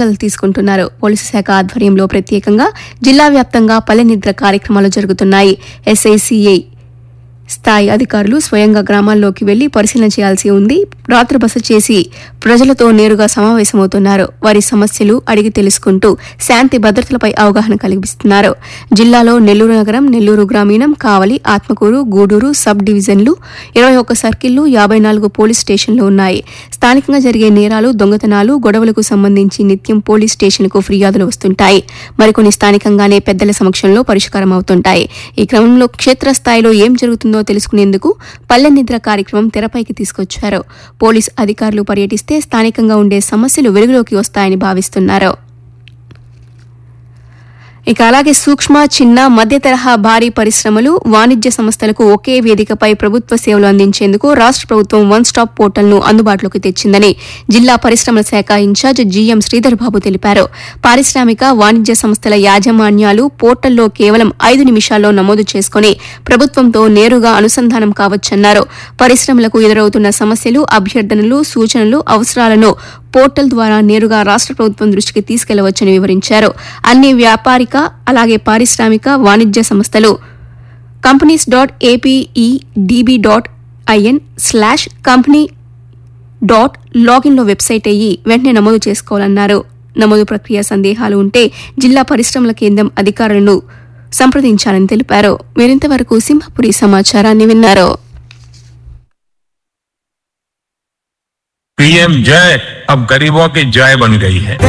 జాగ్రత్తలు తీసుకుంటున్నారు పోలీసు శాఖ ఆధ్వర్యంలో ప్రత్యేకంగా జిల్లా వ్యాప్తంగా పల్లె నిద్ర కార్యక్రమాలు జరుగుతున్నాయి ఎస్ఐసిఐ స్థాయి అధికారులు స్వయంగా గ్రామాల్లోకి వెళ్లి పరిశీలన చేయాల్సి ఉంది రాత్రి బస చేసి ప్రజలతో నేరుగా సమావేశమవుతున్నారు వారి సమస్యలు అడిగి తెలుసుకుంటూ శాంతి భద్రతలపై అవగాహన కలిగిస్తున్నారు జిల్లాలో నెల్లూరు నగరం నెల్లూరు గ్రామీణం కావలి ఆత్మకూరు గూడూరు సబ్ డివిజన్లు ఇరవై ఒక్క సర్కిళ్లు యాభై నాలుగు పోలీస్ స్టేషన్లు ఉన్నాయి స్థానికంగా జరిగే నేరాలు దొంగతనాలు గొడవలకు సంబంధించి నిత్యం పోలీస్ స్టేషన్కు ఫిర్యాదులు వస్తుంటాయి మరికొన్ని స్థానికంగానే పెద్దల సమక్షంలో పరిష్కారం అవుతుంటాయి ఈ క్రమంలో క్షేత్రస్థాయిలో ఏం జరుగుతుందో తెలుసుకునేందుకు పల్లె నిద్ర కార్యక్రమం తెరపైకి తీసుకొచ్చారు పోలీస్ అధికారులు పర్యటిస్తే స్థానికంగా ఉండే సమస్యలు వెలుగులోకి వస్తాయని భావిస్తున్నారు ఇక అలాగే సూక్ష్మ చిన్న మధ్య తరహా భారీ పరిశ్రమలు వాణిజ్య సంస్థలకు ఒకే వేదికపై ప్రభుత్వ సేవలు అందించేందుకు రాష్ట్ర ప్రభుత్వం వన్ స్టాప్ పోర్టల్ను అందుబాటులోకి తెచ్చిందని జిల్లా పరిశ్రమల శాఖ ఇన్ఛార్జ్ జీఎం శ్రీధర్ బాబు తెలిపారు పారిశ్రామిక వాణిజ్య సంస్థల యాజమాన్యాలు పోర్టల్లో కేవలం ఐదు నిమిషాల్లో నమోదు చేసుకుని ప్రభుత్వంతో నేరుగా అనుసంధానం కావచ్చన్నారు పరిశ్రమలకు ఎదురవుతున్న సమస్యలు అభ్యర్థనలు సూచనలు అవసరాలను పోర్టల్ ద్వారా నేరుగా రాష్ట్ర ప్రభుత్వం దృష్టికి తీసుకెళ్లవచ్చని వివరించారు అన్ని వ్యాపారిక అలాగే పారిశ్రామిక వాణిజ్య సంస్థలు companies dot APEDB dot IN slash company dot లాగిన్లో వెబ్సైట్ అయ్యి వెంటనే నమోదు చేసుకోవాలన్నారు నమోదు ప్రక్రియ సందేహాలు ఉంటే జిల్లా పరిశ్రమల కేంద్రం అధికారులను సంప్రదించాలని తెలిపారు మీరింతవరకు సింహపురి సమాచారాన్ని విన్నారు पीएम जय अब गरीबों की जय बन गई है